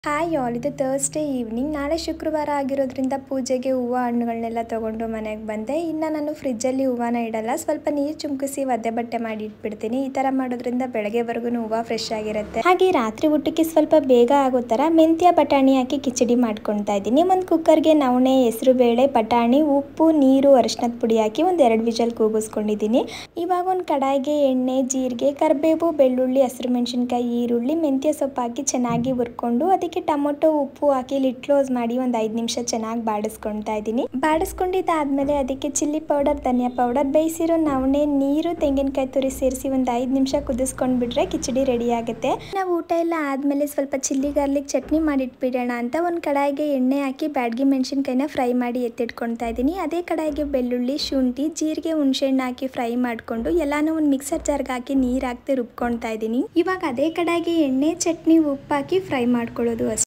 hi all ಇದು Thursday evening ನಾಳೆ ಶುಕ್ರವಾರ ಆಗಿರೋದ್ರಿಂದ ಪೂಜೆಗೆ ಹೂವು ಹಣ್ಣುಗಳನ್ನೆಲ್ಲ ತೊಗೊಂಡು ಮನೆಗೆ ಬಂದೆ ಇನ್ನು ನಾನು ಫ್ರಿಜ್ಜಲ್ಲಿ ಹೂವನ ಇಡಲ್ಲ ಸ್ವಲ್ಪ ನೀರು ಚುಮ್ಕಿಸಿ ಒದ್ದೆ ಬಟ್ಟೆ ಮಾಡಿ ಇಟ್ಬಿಡ್ತೀನಿ ಈ ಥರ ಮಾಡೋದ್ರಿಂದ ಬೆಳಗ್ಗೆವರೆಗೂ ಹೂವು ಫ್ರೆಶ್ ಆಗಿರುತ್ತೆ ಹಾಗೆ ರಾತ್ರಿ ಊಟಕ್ಕೆ ಸ್ವಲ್ಪ ಬೇಗ ಆಗೋ ಥರ ಮೆಂತ್ಯ ಬಟಾಣಿ ಹಾಕಿ ಕಿಚಡಿ ಮಾಡ್ಕೊಳ್ತಾ ಇದ್ದೀನಿ ಒಂದು ಕುಕ್ಕರ್ಗೆ ನವಣೆ ಹೆಸರು ಬೇಳೆ ಬಟಾಣಿ ಉಪ್ಪು ನೀರು ಅರಿಶಿನದ ಪುಡಿ ಹಾಕಿ ಒಂದು ಎರಡು ವಿಜಲ್ ಕೂಗಿಸ್ಕೊಂಡಿದ್ದೀನಿ ಇವಾಗ ಒಂದು ಕಡಾಯಿಗೆ ಎಣ್ಣೆ ಜೀರಿಗೆ ಕರಿಬೇವು ಬೆಳ್ಳುಳ್ಳಿ ಹಸಿರು ಮೆಣಸಿನ್ಕಾಯಿ ಈರುಳ್ಳಿ ಮೆಂತ್ಯ ಸೊಪ್ಪು ಹಾಕಿ ಚೆನ್ನಾಗಿ ಹುರ್ಕೊಂಡು ಅದಕ್ಕೆ ಟೊಮೊಟೊ ಉಪ್ಪು ಹಾಕಿ ಲಿಡ್ ಕ್ಲೋಸ್ ಮಾಡಿ ಒಂದು ಐದು ನಿಮಿಷ ಚೆನ್ನಾಗಿ ಬಾಡಿಸ್ಕೊಳ್ತಾ ಇದ್ದೀನಿ ಬಾಡಿಸ್ಕೊಂಡಿದ್ದಾದ್ಮೇಲೆ ಅದಕ್ಕೆ ಚಿಲ್ಲಿ ಪೌಡರ್ ಧನಿಯಾ ಪೌಡರ್ ಬೇಯಿಸಿರೋ ನವಣೆ ನೀರು ತೆಂಗಿನಕಾಯಿ ತುರಿ ಸೇರಿಸಿ ಒಂದು ಐದು ನಿಮಿಷ ಕುದಿಸ್ಕೊಂಡ್ಬಿಟ್ರೆ ಕಿಚಡಿ ರೆಡಿ ಆಗುತ್ತೆ ನಾವು ಊಟ ಎಲ್ಲ ಆದಮೇಲೆ ಸ್ವಲ್ಪ ಚಿಲ್ಲಿ ಗಾರ್ಲಿಕ್ ಚಟ್ನಿ ಮಾಡಿಟ್ಬಿಡೋಣ ಅಂತ ಒಂದು ಕಡಾಯಿಗೆ ಎಣ್ಣೆ ಹಾಕಿ ಬ್ಯಾಡ್ಗಿ ಮೆಣಸಿನ್ಕಾಯಿನ ಫ್ರೈ ಮಾಡಿ ಎತ್ತಿಟ್ಕೊಳ್ತಾ ಇದ್ದೀನಿ ಅದೇ ಕಡಾಯಿಗೆ ಬೆಳ್ಳುಳ್ಳಿ ಶುಂಠಿ ಜೀರಿಗೆ ಹುಣಸೆಹಣ್ಣು ಹಾಕಿ ಫ್ರೈ ಮಾಡಿಕೊಂಡು ಎಲ್ಲಾನು ಒಂದು ಮಿಕ್ಸರ್ ಜಾರ್ಗೆ ಹಾಕಿ ನೀರು ಹಾಕ್ತಿ ರುಬ್ಕೊಳ್ತಾ ಇದ್ದೀನಿ ಇವಾಗ ಅದೇ ಕಡಾಯಿಗೆ ಎಣ್ಣೆ ಚಟ್ನಿ ಉಪ್ಪು ಹಾಕಿ ಫ್ರೈ ಮಾಡ್ಕೊಳ್ಳೋದು ಅಷ್ಟೇ